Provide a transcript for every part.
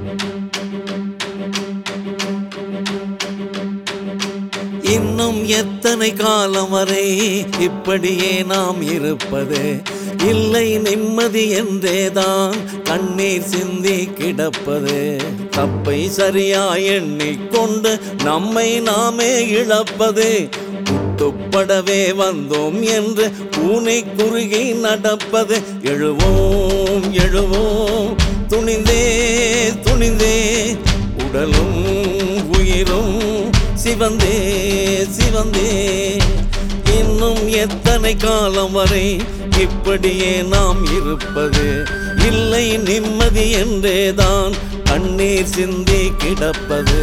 இன்னும் எத்தனை காலம் வரை இப்படியே நாம் இருப்பது இல்லை நிம்மதி என்றேதான் கண்ணீர் சிந்தி கிடப்பது தப்பை சரியா எண்ணிக்கொண்டு நம்மை நாமே இழப்பது முட்டுப்படவே வந்தோம் என்று பூனை குறுகி நடப்பது எழுவோம் எழுவோம் துணிந்தே துணிந்தே உடலும் உயிரும் சிவந்தே சிவந்தே இன்னும் எத்தனை காலம் வரை இப்படியே நாம் இருப்பது இல்லை நிம்மதி என்றேதான் கண்ணீர் சிந்தி கிடப்பது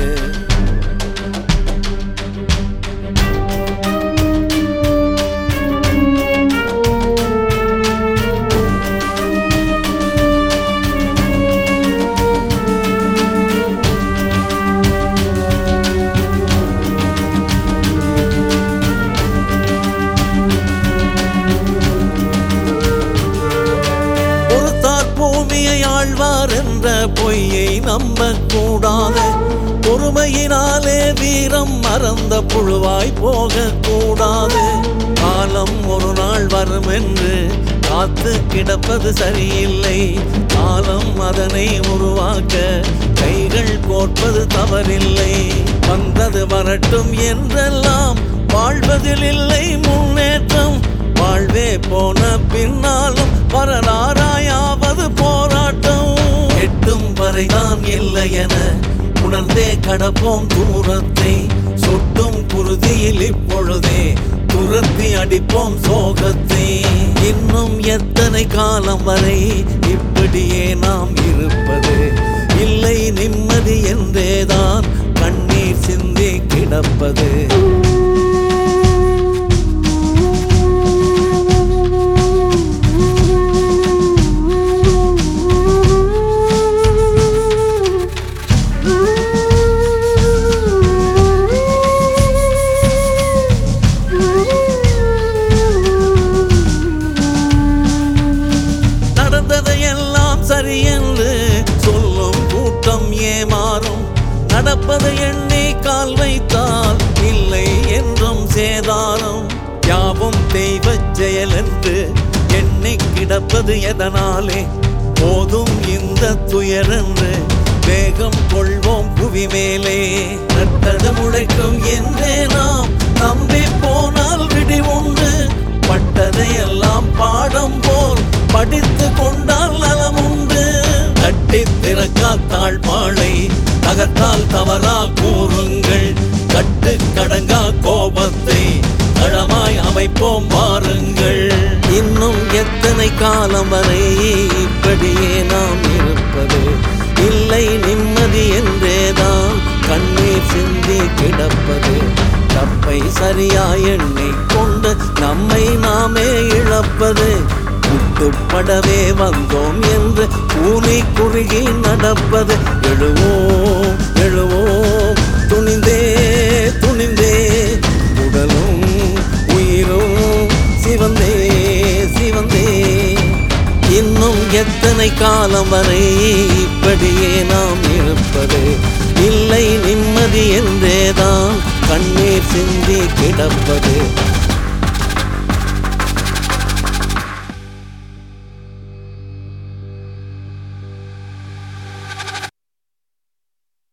பொறுத்தார் பூமியை ஆழ்வார் என்ற பொய்யை நம்ப கூடாது பொறுமையினாலே வீரம் மறந்த புழுவாய் போக கூடாது காலம் ஒரு நாள் வரும் என்று காத்து கிடப்பது சரியில்லை காலம் அதனை உருவாக்க கைகள் கோர்ப்பது தவறில்லை வந்தது வரட்டும் என்றெல்லாம் வாழ்வதில் இல்லை முன்னேற்றம் வாழ்வே போன பின்னாலும் வரலாறாயாவது போராட்டம் எட்டும் வரைதான் இல்லை என உணர்ந்தே கடப்போம் தூரத்தை சொட்டும் குருதியில் இப்பொழுதே துரத்தி அடிப்போம் சோகத்தை இன்னும் எத்தனை காலம் வரை இப்படியே நாம் இருப்பது இல்லை நிம்மதி என்றேதான் கண்ணீர் சிந்தி கிடப்பது நடந்ததையெல்லாம் சரி என்று சொல்லும் கூட்டம் ஏமாறும் நடப்பது எண்ணி கால் வைத்தால் இல்லை என்றும் சேதாரம் யாவும் தெய்வ செயல் என்று எண்ணி கிடப்பது எதனாலே போதும் இந்த துயரென்று வேகம் கொள்வோம் புவி மேலே நட்டது முளைக்கும் என்றே நாம் நம்பி போனால் விடி உண்டு பட்டதையெல்லாம் பாடம் போல் படித்து கொண்டால் நலம் உண்டு கட்டி திறக்கா தாழ்பாளை தகர்த்தால் தவறா கூறுங்கள் கட்டு கடங்கா கோபத்தை தளமாய் அமைப்போம் வாருங்கள் இன்னும் எத்தனை காலம் வரை இப்படியே நாம் இருப்பது இல்லை நிம்மதி என்றேதான் கண்ணீர் சிந்தி கிடப்பது தப்பை சரியா எண்ணிக்கொண்டு நம்மை நாமே இழப்பது முட்டுப்படவே வந்தோம் என்று கூனி குறுகி நடப்பது எழுவோம் எழுவோம் துணிந்தே துணிந்தே உடலும் உயிரும் சிவந்தே சிவந்தே இன்னும் எத்தனை காலம் வரை இப்படியே நாம் இருப்பது இல்லை நிம்மதி என்றேதான் கண்ணீர் சிந்தி கிடப்பது